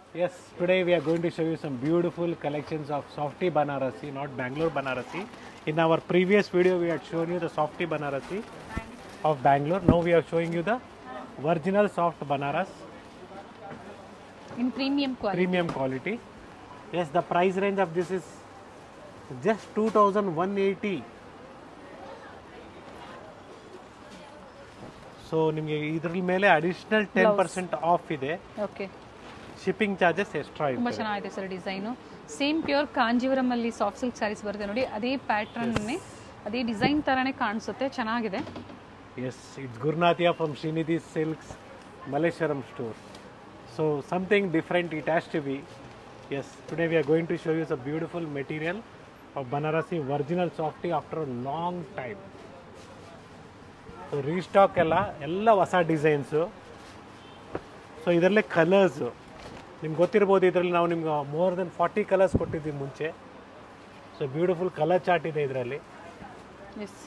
Yes, today we are going to show you some beautiful collections of Softy Banarasi, not Bangalore Banarasi. In our previous video, we had shown you the Softy Banarasi of Bangalore. Now we are showing you the original soft Banaras, in premium quality premium quality. Yes, the price range of this is just 2180. So ನಿಮಗೆ ಇದ್ರ ಮೇಲೆ additional ten percent off ಇದೆ okay shipping charges extra ತುಂಬಾ ಇದೆ ಚೆನ್ನಾಗಿದೆ sir design same pure Kanjeevaram ಅಲ್ಲಿ soft silk saris ಬರುತ್ತೆ ನೋಡಿ ಅದೇ ಪ್ಯಾಟ್ರನ್ನೇ ಅದೇ ಡಿಸೈನ್ ತರಾನೇ ಕಾಣಿಸುತ್ತೆ ಚೆನ್ನಾಗಿದೆ Yes, it's Gurnathia from Srinidhi Silks, Malleshwaram store. So something different it has to be. Yes, today we are going to show you some beautiful material of Banarasi original softy after a long time. So restock ಎಲ್ಲ ಎಲ್ಲ ಹೊಸ designs so ಇದರಲ್ಲೇ colours ನಿಮ್ಗೆ ಗೊತ್ತಿರ್ಬೋದು ಇದರಲ್ಲಿ ನಾವು ನಿಮ್ಗೆ more than forty colours ಕೊಟ್ಟಿದ್ದೀವಿ ಮುಂಚೆ ಸೊ ಬ್ಯೂಟಿಫುಲ್ ಕಲರ್ ಚಾರ್ಟ್ ಇದೆ ಇದರಲ್ಲಿ ಎಸ್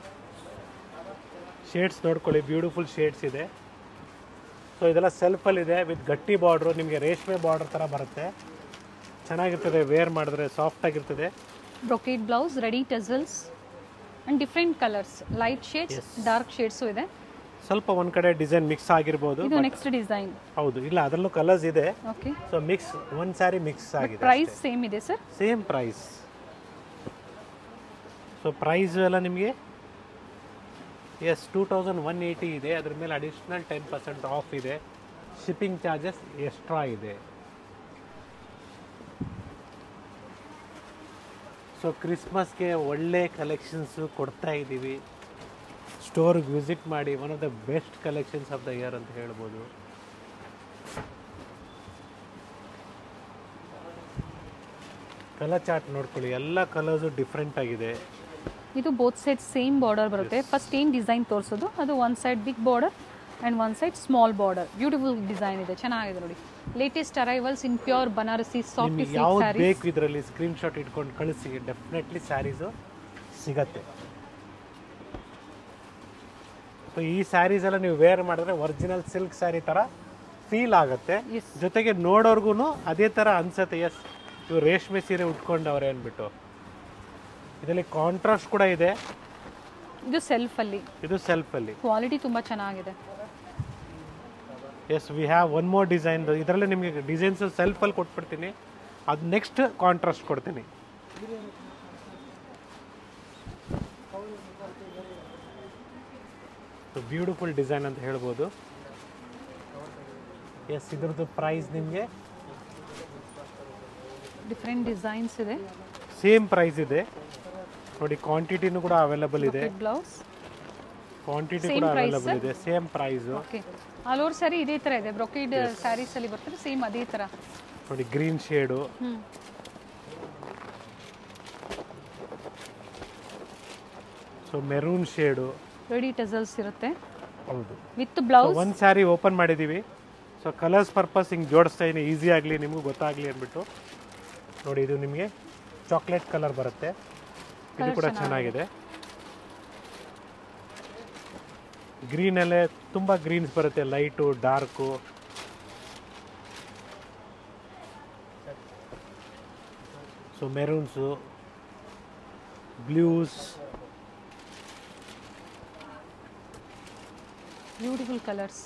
ಶೇಡ್ಸ್ ನೋಡ್ಕೊಳ್ಳಿ ಬ್ಯೂಟಿಫುಲ್ ಶೇಡ್ಸ್ ಇದೆ ಸೊ ಇದೆಲ್ಲ ಸೆಲ್ಫಲ್ಲಿದೆ ವಿತ್ ಗಟ್ಟಿ ಬಾರ್ಡ್ರು ನಿಮಗೆ ರೇಷ್ಮೆ ಬಾರ್ಡರ್ ಥರ ಬರುತ್ತೆ ಚೆನ್ನಾಗಿರ್ತದೆ ವೇರ್ ಮಾಡಿದ್ರೆ ಸಾಫ್ಟ್ ಆಗಿರ್ತದೆ brocade blouse ready tassels and different colours light shades dark shades ಇದೆ ಸ್ವಲ್ಪ ಒಂದು ಕಡೆ ಡಿಸೈನ್ ಮಿಕ್ಸ್ ಆಗಿರ್ಬೋದು ಇದು ನೆಕ್ಸ್ಟ್ ಡಿಸೈನ್ ಹೌದು ಇಲ್ಲ ಅದರಲ್ಲೂ ಕಲರ್ಸ್ ಇದೆ ಓಕೆ ಸೊ ಮಿಕ್ಸ್ ಒಂದು ಸ್ಯಾರಿ ಮಿಕ್ಸ್ ಆಗಿದೆ ಪ್ರೈಸ್ ಸೇಮ್ ಇದೆ sir same price so price ಎಲ್ಲ ನಿಮಗೆ yes two thousand one eighty ಇದೆ ಅದ್ರ ಮೇಲೆ ಅಡಿಷ್ನಲ್ ಟೆನ್ ಪರ್ಸೆಂಟ್ ಆಫ್ ಇದೆ ಶಿಪ್ಪಿಂಗ್ ಚಾರ್ಜಸ್ ಎಕ್ಸ್ಟ್ರಾ ಇದೆ ಸೊ ಕ್ರಿಸ್ಮಸ್ಗೆ ಒಳ್ಳೆ ಕಲೆಕ್ಷನ್ಸು ಕೊಡ್ತಾ ಇದ್ದೀವಿ ಸ್ಟೋರ್ಗೆ ವಿಸಿಟ್ ಮಾಡಿ one of the best collections of the year ಅಂತ ಹೇಳ್ಬೋದು ಕಲರ್ ಚಾರ್ಟ್ ನೋಡ್ಕೊಳ್ಳಿ ಎಲ್ಲ ಕಲರ್ಸು ಡಿಫ್ರೆಂಟ್ ಆಗಿದೆ ಇದು ಬೋತ್ ಸೈಡ್ ಸೇಮ್ ಬಾರ್ಡರ್ ಬರುತ್ತೆ ಫಸ್ಟ್ ಏನು ಡಿಸೈನ್ ತೋರಿಸೋದು ಅದು one side big border and one side small border beautiful design ಇದೆ ಚೆನ್ನಾಗಿದೆ ನೋಡಿ latest arrivals in pure Banarasi soft ನಿಮಗೆ ಸಿಲ್ಕ್ ಯಾವ್ದು ಸ್ಯಾರೀಸ್ ಬೇಕು ಇದರಲ್ಲಿ ಸ್ಕ್ರೀನ್ ಶಾಟ್ ಇಟ್ಕೊಂಡು ಕಳಿಸಿ ಡೆಫಿನೆಟ್ಲಿ ಸ್ಯಾರೀಸು ಸಿಗತ್ತೆ ಸೊ ಈ ಸ್ಯಾರೀಸ್ ಎಲ್ಲ ನೀವು ವೇರ್ ಮಾಡಿದ್ರೆ ಒರಿಜಿನಲ್ ಸಿಲ್ಕ್ ಸ್ಯಾರಿ ಥರ ಫೀಲ್ ಆಗುತ್ತೆ Yes. ಜೊತೆಗೆ ನೋಡೋರ್ಗು ಅದೇ ಥರ ಅನ್ಸತ್ತೆ ಎಸ್ ಇವ್ರು ರೇಷ್ಮೆ ಸೀರೆ ಉಟ್ಕೊಂಡವ್ರೆ ಅಂದ್ಬಿಟ್ಟು ಇದರಲ್ಲಿ ಕಾಂಟ್ರಾಸ್ಟ್ ಕೂಡ ಇದೆ ಇದು ಸೆಲ್ಫ್ ಅಲ್ಲಿ ಇದು ಸೆಲ್ಫಲ್ಲಿ ಕ್ವಾಲಿಟಿ ತುಂಬಾ ಚೆನ್ನಾಗಿದೆ yes we have one more design ಇದರಲ್ಲಿ ನಿಮಗೆ ಡಿಸೈನ್ಸ್ ಸೆಲ್ಫಲ್ಲಿ ಕೊಟ್ಬಿಡ್ತೀನಿ ಅದು ನೆಕ್ಸ್ಟ್ ಕಾಂಟ್ರಾಸ್ಟ್ ಕೊಡ್ತೀನಿ ಬ್ಯೂಟಿಫುಲ್ ಡಿಸೈನ್ ಅಂತ ಹೇಳ್ಬೋದು ಎಸ್ ಇದ್ರದ್ದು ಪ್ರೈಸ್ ನಿಮಗೆ ಡಿಫ್ರೆಂಟ್ ಡಿಸೈನ್ಸ್ ಇದೆ ಸೇಮ್ ಪ್ರೈಸ್ ಇದೆ ನೋಡಿ ಕ್ವಾಂಟಿಟಿನೂ ಕೂಡ ಅವೈಲಬಲ್ ಇದೆ ಬ್ಲೌಸ್ ಕ್ವಾಂಟಿಟಿ Same ಕೂಡ price, ಅವೈಲಬಲ್ ಇದೆ same price okay all over sari ಇದೇ ತರ ಇದೆ ಬ್ರೊಕೇಡ್ ಸ್ಯಾರೀಸ್ ಅಲ್ಲಿ ಬರ್ತದೆ ಸೇಮ್ ಅದೇ ತರ ನೋಡಿ green shade hmm so maroon shade ready tassels ಇರುತ್ತೆ ಹೌದು ವಿತ್ ಬ್ಲೌಸ್ ಒಂದು ಸ್ಯಾರಿ ಓಪನ್ ಮಾಡಿದ್ದೀವಿ ಸೊ ಕಲರ್ಸ್ ಪರ್ಪಸ್ ಹಿಂಗೆ ಜೋಡಿಸ್ತಾ ಇದೀನಿ ಈಸಿ ಆಗಲಿ ನಿಮಗೂ ಗೊತ್ತಾಗಲಿ ಅಂದ್ಬಿಟ್ಟು ನೋಡಿ ಇದು ನಿಮಗೆ ಚಾಕ್ಲೇಟ್ ಕಲರ್ ಬರುತ್ತೆ ಇದು ಕೂಡ ಚೆನ್ನಾಗಿದೆ ಗ್ರೀನಲ್ಲೇ ತುಂಬ ಗ್ರೀನ್ಸ್ ಬರುತ್ತೆ light dark so maroons blues beautiful colours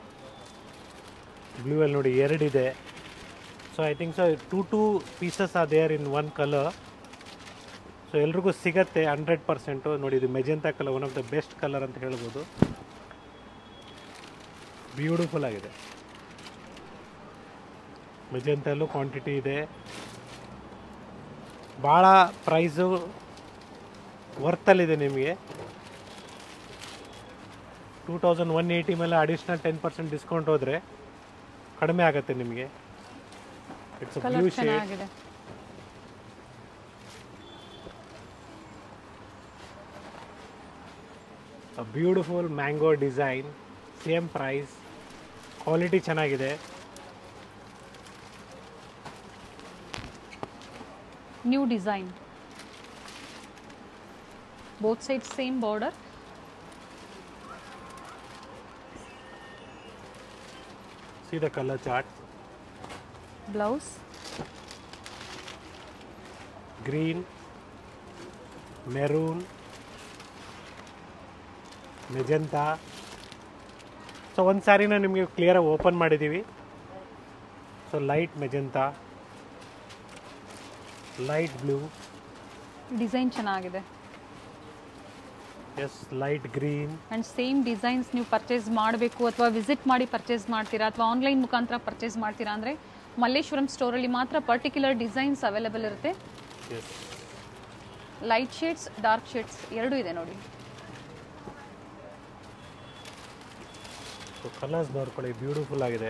blue ಅಲ್ಲಿ ನೋಡಿ ಎರಡಿದೆ so I think so two two pieces are there in one colour so ಎಲ್ರಿಗೂ ಸಿಗತ್ತೆ ಹಂಡ್ರೆಡ್ ಪರ್ಸೆಂಟು ನೋಡಿ ಇದು magenta colour one of the best colour ಅಂತ ಹೇಳ್ಬೋದು ಬ್ಯೂಟಿಫುಲ್ ಆಗಿದೆ ಮೆಜೆಂತಲ್ಲೂ ಕ್ವಾಂಟಿಟಿ ಇದೆ ಭಾಳ ಪ್ರೈಸು ವರ್ತಲ್ಲಿದೆ ನಿಮಗೆ ಟೂ ತೌಸಂಡ್ ಒನ್ ಏಯ್ಟಿ ಮೇಲೆ ಅಡಿಷ್ನಲ್ ಟೆನ್ ಪರ್ಸೆಂಟ್ ಡಿಸ್ಕೌಂಟ್ ಹೋದರೆ ಕಡಿಮೆ ಆಗುತ್ತೆ ನಿಮಗೆ ಇಟ್ಸ್ ಬ್ಲೂ ಕಲರ್ ಶೇಡ್ ಚೆನ್ನಾಗಿದೆ beautiful mango design same price quality ಚೆನ್ನಾಗಿದೆ new design both side same border See the color chart. Blouse green maroon magenta so ಒಂದು ಸಾರಿನ ನಿಮಗೆ ಕ್ಲಿಯರಾಗಿ ಓಪನ್ ಮಾಡಿದ್ದೀವಿ so light magenta light blue design ಚೆನ್ನಾಗಿದೆ yes light green and same designs ನೀವು purchase ಮಾಡಬೇಕು ಅಥವಾ ವಿಸಿಟ್ ಮಾಡಿ ಪರ್ಚೇಸ್ ಮಾಡ್ತೀರಾ ಅಥವಾ ಆನ್ಲೈನ್ ಮುಖಾಂತರ ಪರ್ಚೇಸ್ ಮಾಡ್ತೀರಾ ಅಂದರೆ ಮಲ್ಲೇಶ್ವರಂ ಸ್ಟೋರಲ್ಲಿ ಮಾತ್ರ ಪರ್ಟಿಕ್ಯುಲರ್ ಡಿಸೈನ್ಸ್ ಅವೈಲೇಬಲ್ ಇರುತ್ತೆ yes light shades dark shades ಎರಡೂ ಇದೆ ನೋಡಿ ಸೊ ಕಲರ್ಸ್ ನೋಡ್ಕೊಳ್ಳಿ ಬ್ಯೂಟಿಫುಲ್ ಆಗಿದೆ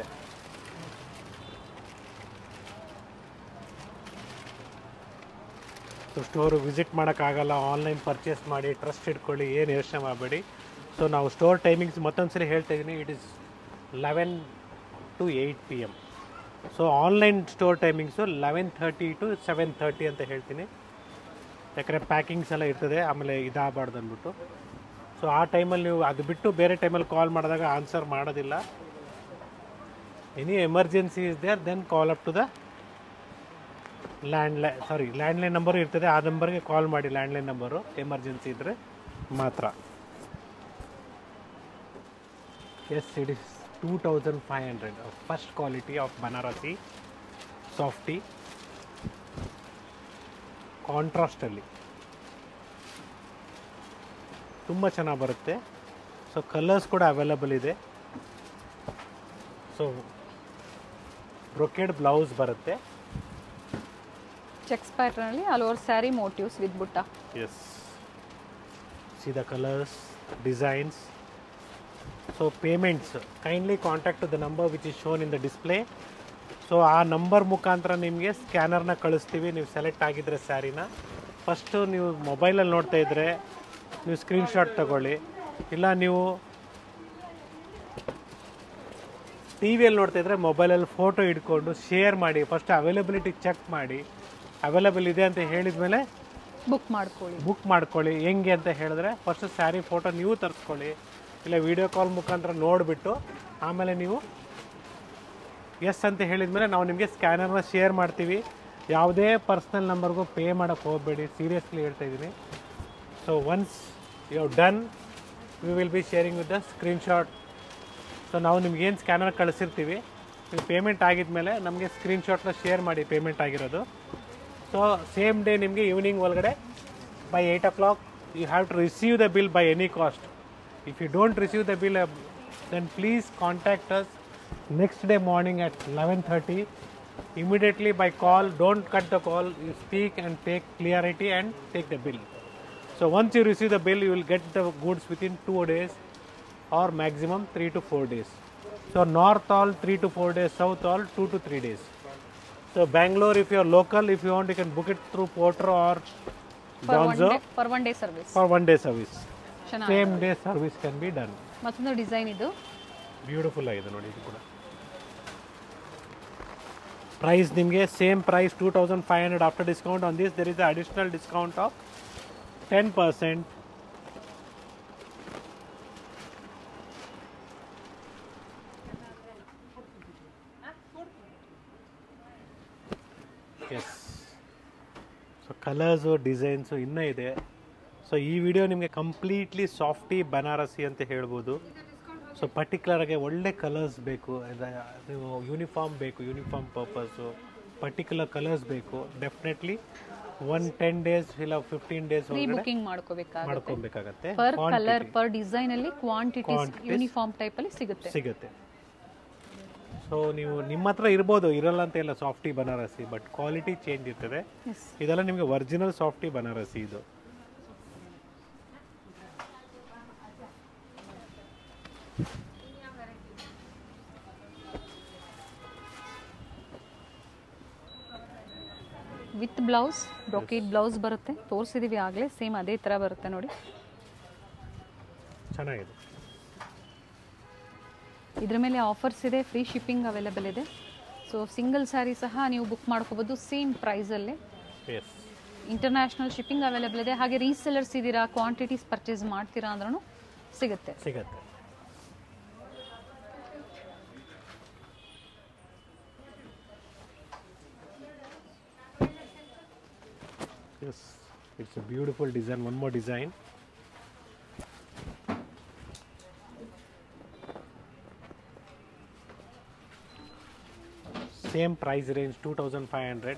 ಸೊ ಸ್ಟೋರು ವಿಸಿಟ್ ಮಾಡೋಕ್ಕಾಗಲ್ಲ ಆನ್ಲೈನ್ ಪರ್ಚೇಸ್ ಮಾಡಿ ಟ್ರಸ್ಟ್ ಇಟ್ಕೊಳ್ಳಿ ಏನು ಯೋಚನೆ ಮಾಡಬೇಡಿ ಸೊ ನಾವು ಸ್ಟೋರ್ ಟೈಮಿಂಗ್ಸ್ ಮತ್ತೊಂದು ಹೇಳ್ತಾ ಇದ್ದೀನಿ it is eleven to eight P M so online store timings eleven thirty to seven thirty ಅಂತ ಹೇಳ್ತೀನಿ ಯಾಕಂದರೆ ಪ್ಯಾಕಿಂಗ್ಸ್ ಎಲ್ಲ ಇರ್ತದೆ ಆಮೇಲೆ ಇದಾಗಬಾರ್ದು ಅಂದ್ಬಿಟ್ಟು ಸೊ ಆ ಟೈಮಲ್ಲಿ ನೀವು ಅದು ಬಿಟ್ಟು ಬೇರೆ ಟೈಮಲ್ಲಿ ಕಾಲ್ ಮಾಡಿದಾಗ ಆನ್ಸರ್ ಮಾಡೋದಿಲ್ಲ any emergency is there then call up to the landline sorry landline number ಇರ್ತದೆ ಆ ನಂಬರ್ಗೆ ಕಾಲ್ ಮಾಡಿ ಲ್ಯಾಂಡ್ಲೈನ್ ನಂಬರು ಎಮರ್ಜೆನ್ಸಿ ಇದ್ದರೆ ಮಾತ್ರ yes it is two thousand five hundred first quality of Banarasi softy ಕಾಂಟ್ರಾಸ್ಟಲ್ಲಿ ತುಂಬ ಚೆನ್ನಾಗಿ ಬರುತ್ತೆ ಸೊ ಕಲರ್ಸ್ ಕೂಡ ಅವೈಲಬಲ್ ಇದೆ ಸೊ ಬ್ರೊಕೆಡ್ ಬ್ಲೌಸ್ ಬರುತ್ತೆ ಚೆಕ್ಸ್ ಪ್ಯಾಟರ್ನಲ್ಲಿ all over sari motifs with butta yes see the colours designs so payments kindly contact the number which is shown in the display so ಆ number ಮುಖಾಂತರ ನಿಮಗೆ ಸ್ಕ್ಯಾನರ್ನ ಕಳಿಸ್ತೀವಿ ನೀವು select ಆಗಿದ್ರೆ ಸ್ಯಾರಿನ ಫಸ್ಟು ನೀವು ಮೊಬೈಲಲ್ಲಿ ನೋಡ್ತಾ ಇದ್ದರೆ ನೀವು ಸ್ಕ್ರೀನ್ಶಾಟ್ ತಗೊಳ್ಳಿ ಇಲ್ಲ ನೀವು ಟಿ ವಿಯಲ್ಲಿ ನೋಡ್ತಾ ಇದ್ರೆ ಮೊಬೈಲಲ್ಲಿ ಫೋಟೋ ಇಟ್ಕೊಂಡು ಶೇರ್ ಮಾಡಿ ಫಸ್ಟ್ ಅವೈಲಬಿಲಿಟಿ ಚೆಕ್ ಮಾಡಿ ಅವೈಲಬಲ್ ಇದೆ ಅಂತ ಹೇಳಿದ ಮೇಲೆ ಬುಕ್ ಮಾಡ್ಕೊಳ್ಳಿ ಬುಕ್ ಮಾಡ್ಕೊಳ್ಳಿ ಹೆಂಗೆ ಅಂತ ಹೇಳಿದ್ರೆ ಫಸ್ಟ್ ಸ್ಯಾರಿ ಫೋಟೋ ನೀವು ತರಿಸ್ಕೊಳ್ಳಿ ಇಲ್ಲ ವಿಡಿಯೋ ಕಾಲ್ ಮುಖಾಂತರ ನೋಡಿಬಿಟ್ಟು ಆಮೇಲೆ ನೀವು ಎಸ್ ಅಂತ ಹೇಳಿದ ಮೇಲೆ ನಾವು ನಿಮಗೆ ಸ್ಕ್ಯಾನರ್ನ ಶೇರ್ ಮಾಡ್ತೀವಿ ಯಾವುದೇ ಪರ್ಸ್ನಲ್ ನಂಬರ್ಗೂ ಪೇ ಮಾಡೋಕ್ಕೆ ಹೋಗಬೇಡಿ ಸೀರಿಯಸ್ಲಿ ಹೇಳ್ತಾ ಇದ್ದೀನಿ so once you done we will be sharing with the screenshot so ನಾವು ನಿಮ್ಗೆ ಏನು ಸ್ಕ್ಯಾನರ್ ಕಳಿಸಿರ್ತೀವಿ ನೀವು ಪೇಮೆಂಟ್ ಆಗಿದ್ಮೇಲೆ ನಮಗೆ ಸ್ಕ್ರೀನ್ಶಾಟ್ನ ಶೇರ್ ಮಾಡಿ ಪೇಮೆಂಟ್ ಆಗಿರೋದು ಸೊ ಸೇಮ್ ಡೇ ನಿಮಗೆ ಈವ್ನಿಂಗ್ ಒಳಗಡೆ by eight o'clock you have to receive the bill by any cost if you don't receive the bill then please contact us next day morning at eleven thirty immediately by call don't cut the call you speak and take clarity and take the bill so once you receive the bill you will get the goods within two days or maximum 3 to 4 days. So north all 3 to 4 days, south all 2 to 3 days. So Bangalore if you are local, if you want you can book it through Porter or for one Donzo day for one day service for one day service. ಚೆನ್ನಾಗಿ Same day service can be done. ಮತ್ತೊಂದು design ಇದು beautiful ಆಗಿದೆ ನೋಡಿ ಇದು ಕೂಡ price ನಿಮಗೆ same price two thousand five hundred after discount on this there is additional discount of ten percent yes so colours designs ಇನ್ನೂ ಇದೆ ಸೊ ಈ ವಿಡಿಯೋ ನಿಮಗೆ ಕಂಪ್ಲೀಟ್ಲಿ ಸಾಫ್ಟಿ ಬನಾರಸಿ ಅಂತ ಹೇಳ್ಬೋದು ಸೊ ಪರ್ಟಿಕ್ಯುಲರಾಗಿ ಒಳ್ಳೆ ಕಲರ್ಸ್ ಬೇಕು ಅದ- ನೀವು ಯೂನಿಫಾರ್ಮ್ ಬೇಕು ಯೂನಿಫಾರ್ಮ್ ಪರ್ಪಸ್ಸು ಪರ್ಟಿಕ್ಯುಲರ್ ಕಲರ್ಸ್ ಬೇಕು ಡೆಫಿನೆಟ್ಲಿ ಒನ್ ಟೆನ್ ಡೇಸ್ ಇಲ್ಲ ಫಿಫ್ಟೀನ್ ಡೇಸ್ ಪ್ರೀ ಒಳಗಡೆ ಬುಕಿಂಗ್ ಮಾಡ್ಕೋಬೇಕಾಗುತ್ತೆ ಮಾಡ್ಕೊಬೇಕಾಗತ್ತೆ ಪರ್ ಕಲರ್ ಪರ್ ಡಿಸೈನ್ ಅಲ್ಲಿ ಕ್ವಾಂಟಿಟೀಸ್ ಯೂನಿಫಾರ್ಮ್ ಟೈಪ್ ಅಲ್ಲಿ ಸಿಗುತ್ತೆ ಸಿಗುತ್ತೆ ಸೊ ನೀವು ನಿಮ್ಮ ಹತ್ರ ಇರ್ಬೋದು ಇರಲ್ಲ ಅಂತ ಇಲ್ಲ softy Banarasi but quality change ಇರ್ತದೆ ಎಸ್ ಇದೆಲ್ಲ ನಿಮಗೆ ಒರಿಜಿನಲ್ ಸಾಫ್ಟಿ ಬನಾರಸಿ ಇದು ವಿತ್ ಬ್ಲೌಸ್ ಬ್ರೊಕೇಟ್ ಬ್ಲೌಸ್ ಬರುತ್ತೆ ತೋರಿಸಿದೀವಿ ಆಗಲೇ ಸೇಮ್ ಅದೇ ಥರ ಬರುತ್ತೆ ನೋಡಿ ಚೆನ್ನಾಗಿದೆ ಇದ್ರ ಮೇಲೆ ಆಫರ್ಸ್ ಇದೆ ಫ್ರೀ ಶಿಪ್ಪಿಂಗ್ ಅವೈಲೇಬಲ್ ಇದೆ ಸೊ ಸಿಂಗಲ್ ಸ್ಯಾರಿ ಸಹ ನೀವು ಬುಕ್ ಮಾಡ್ಕೋಬೋದು ಸೇಮ್ ಪ್ರೈಸಲ್ಲೇ ಎಸ್ ಇಂಟರ್ನ್ಯಾಷನಲ್ ಶಿಪ್ಪಿಂಗ್ ಅವೈಲೇಬಲ್ ಇದೆ ಹಾಗೆ ರೀಸೆಲರ್ಸ್ ಇದ್ದೀರಾ ಕ್ವಾಂಟಿಟೀಸ್ ಪರ್ಚೇಸ್ ಮಾಡ್ತೀರಾ ಅಂದ್ರೂ ಸಿಗುತ್ತೆ ಸಿಗತ್ತೆ Yes, it's a beautiful design. One more design. Same price range, 2500.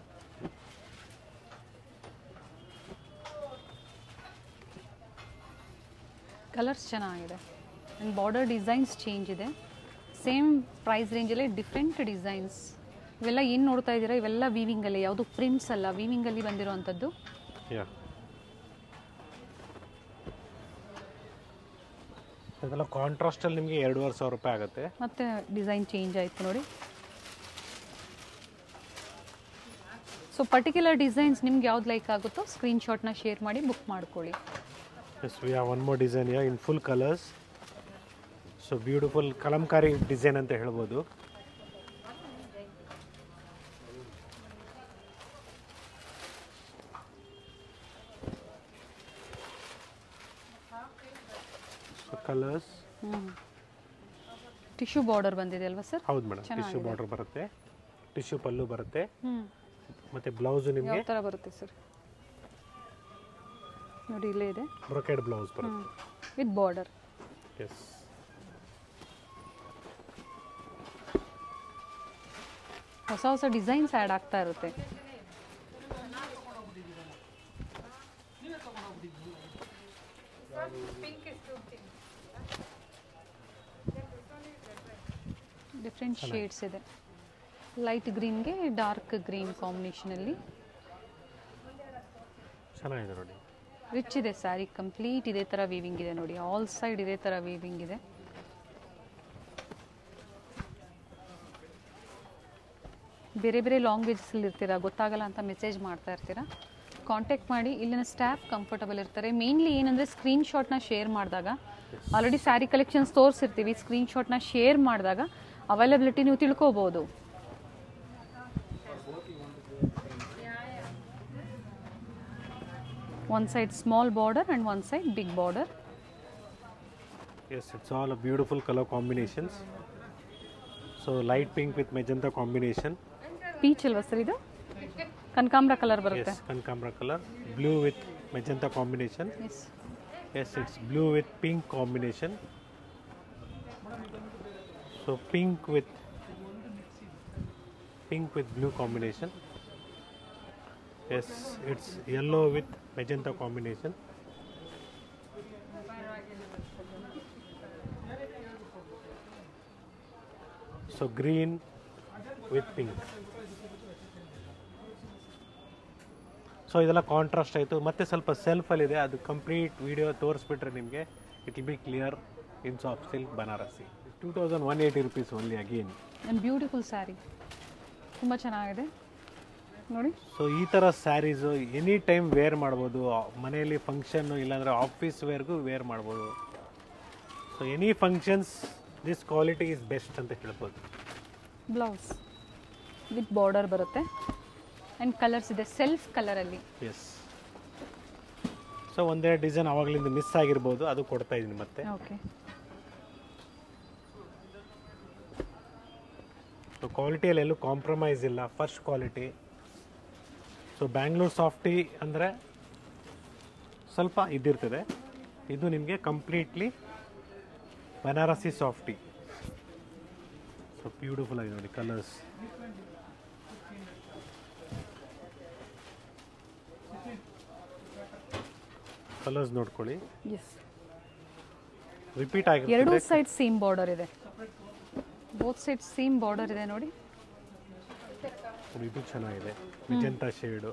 Colours ಚೆನ್ನಾಗಿದೆ ಆ್ಯಂಡ್ ಬಾರ್ಡರ್ ಡಿಸೈನ್ಸ್ ಚೇಂಜ್ ಇದೆ ಸೇಮ್ ಪ್ರೈಸ್ ರೇಂಜಲ್ಲೇ ಡಿಫ್ರೆಂಟ್ ಡಿಸೈನ್ಸ್ ಇವೆಲ್ಲ ಏನು ನೋಡ್ತಾ ಇದ್ದೀರಾ ಇವೆಲ್ಲ ವೀವಿಂಗಲ್ಲಿ ಯಾವುದು ಪ್ರಿಂಟ್ಸ್ ಅಲ್ಲ ವೀವಿಂಗಲ್ಲಿ ಬಂದಿರೋವಂಥದ್ದು Yeah. ಇದೆಲ್ಲ ಕಾಂಟ್ರಾಸ್ಟಲ್ಲಿ ನಿಮಗೆ ಎರಡೂವರೆ ಸಾವಿರ ರೂಪಾಯಿ ಆಗುತ್ತೆ ಮತ್ತೆ ಡಿಸೈನ್ ಚೇಂಜ್ ಆಯಿತು ನೋಡಿ ಸೊ ಪರ್ಟಿಕ್ಯುಲರ್ ಡಿಸೈನ್ಸ್ ನಿಮ್ಗೆ ಯಾವ್ದು ಲೈಕ್ ಆಗುತ್ತೋ ಸ್ಕ್ರೀನ್ಶಾಟ್ನ ಶೇರ್ ಮಾಡಿ ಬುಕ್ ಮಾಡ್ಕೊಳ್ಳಿ yes we have one more design yeah in full colours so beautiful Kalamkari design ಅಂತ ಹೇಳ್ಬೋದು ಸೊ ಕಲರ್ಸ್ ಟಿಶ್ಯೂ ಬಾರ್ಡರ್ ಬಂದಿದೆ ಅಲ್ವಾ ಸರ್ ಹೌದು ಮೇಡಮ್ ಟಿಶ್ಯೂ ಬಾರ್ಡರ್ ಬರುತ್ತೆ ಟಿಶ್ಯೂ ಪಲ್ಲು ಬರುತ್ತೆ ಹ್ಞೂ ಮತ್ತು ಬ್ಲೌಸು ನಿಮಗೆ ಯಾವ ಥರ ಬರುತ್ತೆ ಸರ್ ನೋಡಿ ಇಲ್ಲೇ ಇದೆ ಬ್ರೊಕೆಡ್ ಬ್ಲೌಸ್ ಬರುತ್ತೆ ವಿತ್ ಬಾರ್ಡರ್ ಎಸ್ ಹೊಸ ಹೊಸ ಡಿಸೈನ್ಸ್ ಆ್ಯಡ್ ಆಗ್ತಾ ಇರುತ್ತೆ ಡಿಫ್ರೆಂಟ್ ಶೇಡ್ಸ್ ಇದೆ ಲೈಟ್ ಗ್ರೀನ್ಗೆ ಡಾರ್ಕ್ ಗ್ರೀನ್ ಕಾಂಬಿನೇಷನಲ್ಲಿ ಚೆನ್ನಾಗಿದೆ ನೋಡಿ ರಿಚ್ ಇದೆ ಸ್ಯಾರಿ ಕಂಪ್ಲೀಟ್ ಇದೇ ಥರ ವೀವಿಂಗ್ ಇದೆ ನೋಡಿ ಆಲ್ ಸೈಡ್ ಇದೇ ಥರ ವೀವಿಂಗ್ ಇದೆ ಬೇರೆ ಬೇರೆ ಲ್ಯಾಂಗ್ವೇಜಸ್ಸಲ್ಲಿ ಇರ್ತೀರಾ ಗೊತ್ತಾಗಲ್ಲ ಅಂತ ಮೆಸೇಜ್ ಮಾಡ್ತಾ ಇರ್ತೀರಾ ಕಾಂಟ್ಯಾಕ್ಟ್ ಮಾಡಿ ಇಲ್ಲಿನ ಸ್ಟಾಫ್ ಕಂಫರ್ಟಬಲ್ ಇರ್ತಾರೆ ಮೇನ್ಲಿ ಏನಂದರೆ ಸ್ಕ್ರೀನ್ಶಾಟ್ನ ಶೇರ್ ಮಾಡಿದಾಗ ಆಲ್ರೆಡಿ ಸ್ಯಾರಿ ಕಲೆಕ್ಷನ್ಸ್ ತೋರಿಸಿರ್ತೀವಿ ಸ್ಕ್ರೀನ್ಶಾಟ್ನ ಶೇರ್ ಮಾಡಿದಾಗ ಅವೈಲಬಿಲಿಟಿ ನೀವು ತಿಳ್ಕೊಬೋದು one side small border and one side big border Yes, it's all a beautiful color combinations. So light pink with magenta combination. Peach ಅಲ್ವಾ ಸರ್ ಇದು ಕನಕಾಂಬ್ರ ಕಲರ್ ಬರುತ್ತೆ Yes, Kankamra color. Blue with magenta combination. Yes Yes, it's blue with pink combination. So pink with pink with blue combination. Yes, it's yellow with magenta combination. So green with pink. So ಇದೆಲ್ಲ contrast ಆಯಿತು ಮತ್ತೆ ಸ್ವಲ್ಪ ಸೆಲ್ಫಲ್ಲಿದೆ ಅದು complete video ತೋರಿಸ್ಬಿಟ್ರೆ ನಿಮಗೆ it will be clear in soft silk Banarasi two thousand one eighty rupees only again and beautiful sari ತುಂಬ ಚೆನ್ನಾಗಿದೆ ನೋಡಿ ಸೊ ಈ ಥರ ಸ್ಯಾರೀಸು ಎನಿ ಟೈಮ್ ವೇರ್ ಮಾಡ್ಬೋದು ಮನೆಯಲ್ಲಿ ಫಂಕ್ಷನ್ನು ಇಲ್ಲಾಂದರೆ ಆಫೀಸ್ ವೇರ್ಗೂ ವೇರ್ ಮಾಡ್ಬೋದು so any functions this quality is best ಅಂತ ಹೇಳ್ಬೋದು ಬ್ಲೌಸ್ ವಿತ್ ಬಾರ್ಡರ್ ಬರುತ್ತೆ ಆ್ಯಂಡ್ ಕಲರ್ಸ್ ಇದೆ ಸೆಲ್ಫ್ ಕಲರಲ್ಲಿ ಎಸ್ ಸೊ ಒಂದೆರಡು ಡಿಸೈನ್ ಆವಾಗಲಿಂದ ಮಿಸ್ ಆಗಿರ್ಬೋದು ಅದು ಕೊಡ್ತಾ ಇದ್ದೀನಿ ಮತ್ತೆ ಓಕೆ ಸೊ ಕ್ವಾಲಿಟಿಯಲ್ಲಿ ಎಲ್ಲೂ ಕಾಂಪ್ರಮೈಸ್ ಇಲ್ಲ first quality so Bangalore softy ಅಂದರೆ ಸ್ವಲ್ಪ ಇದಿರ್ತದೆ ಇದು ನಿಮಗೆ completely Banarasi softy so beautiful ಆಗಿದೆ ನೋಡಿ ಕಲರ್ಸ್ ಕಲರ್ಸ್ ನೋಡ್ಕೊಳ್ಳಿ ಎಸ್ ರಿಪೀಟ್ ಎರಡೂ ಆಗಿರ್ತದೆ ಸೈಡ್ ಸೇಮ್ ಬಾರ್ಡರ್ ಇದೆ ಬೋತ್ ಸೈಡ್ ಸೇಮ್ ಬಾರ್ಡರ್ ಇದೆ ನೋಡಿ ಇದು ಚೆನ್ನಾಗಿದೆ magenta shade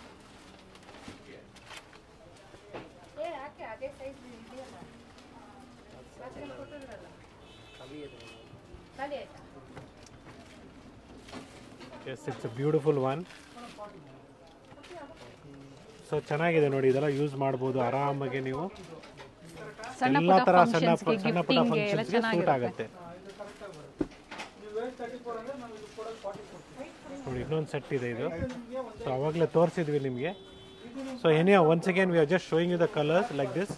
yes it's a beautiful one so ಚೆನ್ನಾಗಿದೆ ನೋಡಿ ಇದೆಲ್ಲ ಯೂಸ್ ಮಾಡ್ಬೋದು ಆರಾಮಾಗಿ ನೀವು ಸಣ್ಣ ಎಲ್ಲ ಪುಟ್ಟ ಥರ ಸಣ್ಣ ಫಂಕ್ಷನ್ಸ್ಗೆ ಪುಟ್ಟ ಸಣ್ಣ ಪುಟ್ಟ ಗಿಫ್ಟಿಂಗ್ಗೆ ಎಲ್ಲ ಫಂಕ್ಷನ್ಸ್ಗೆ ಸೂಟ್ ಚೆನ್ನಾಗಿರುತ್ತೆ ಆಗುತ್ತೆ ನೋಡಿ ಇನ್ನೊಂದು ಸೆಟ್ ಇದೆ ಇದು ಸೊ ಅವಾಗಲೇ ತೋರಿಸಿದ್ವಿ ನಿಮಗೆ so any once again we are just showing you the colours like this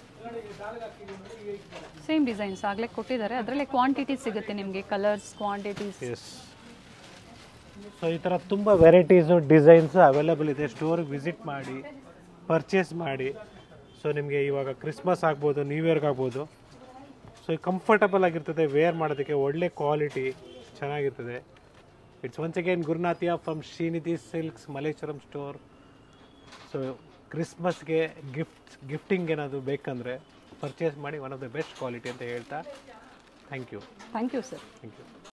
same designs ಆಗಲೇ ಕೊಟ್ಟಿದ್ದಾರೆ ಅದರಲ್ಲೇ ಕ್ವಾಂಟಿಟಿ ಸಿಗುತ್ತೆ ನಿಮಗೆ ಕಲರ್ಸ್ ಕ್ವಾಂಟಿಟೀಸ್ ಎಸ್ ಸೊ ಈ ಥರ ತುಂಬ ವೆರೈಟೀಸು ಡಿಸೈನ್ಸು ಅವೈಲೇಬಲ್ ಇದೆ ಸ್ಟೋರಿಗೆ ವಿಸಿಟ್ ಮಾಡಿ ಪರ್ಚೇಸ್ ಮಾಡಿ ಸೊ ನಿಮಗೆ ಇವಾಗ ಕ್ರಿಸ್ಮಸ್ ಆಗ್ಬೋದು ನ್ಯೂ ಇಯರ್ಗೆ ಆಗ್ಬೋದು ಸೊ ಕಂಫರ್ಟಬಲ್ ಆಗಿರ್ತದೆ ವೇರ್ ಮಾಡೋದಕ್ಕೆ ಒಳ್ಳೆ ಕ್ವಾಲಿಟಿ ಚೆನ್ನಾಗಿರ್ತದೆ ಇಟ್ಸ್ ಒನ್ಸ್ ಅಗೇನ್ ಗುರುನಾಥಿಯಾ from Srinidhi silks Malleshwaram store so ಕ್ರಿಸ್ಮಸ್ಗೆ ಗಿಫ್ಟ್ ಗಿಫ್ಟಿಂಗ್ ಏನಾದರೂ ಬೇಕಂದರೆ ಪರ್ಚೇಸ್ ಮಾಡಿ one of the best quality ಅಂತ ಹೇಳ್ತಾ thank you thank you sir thank you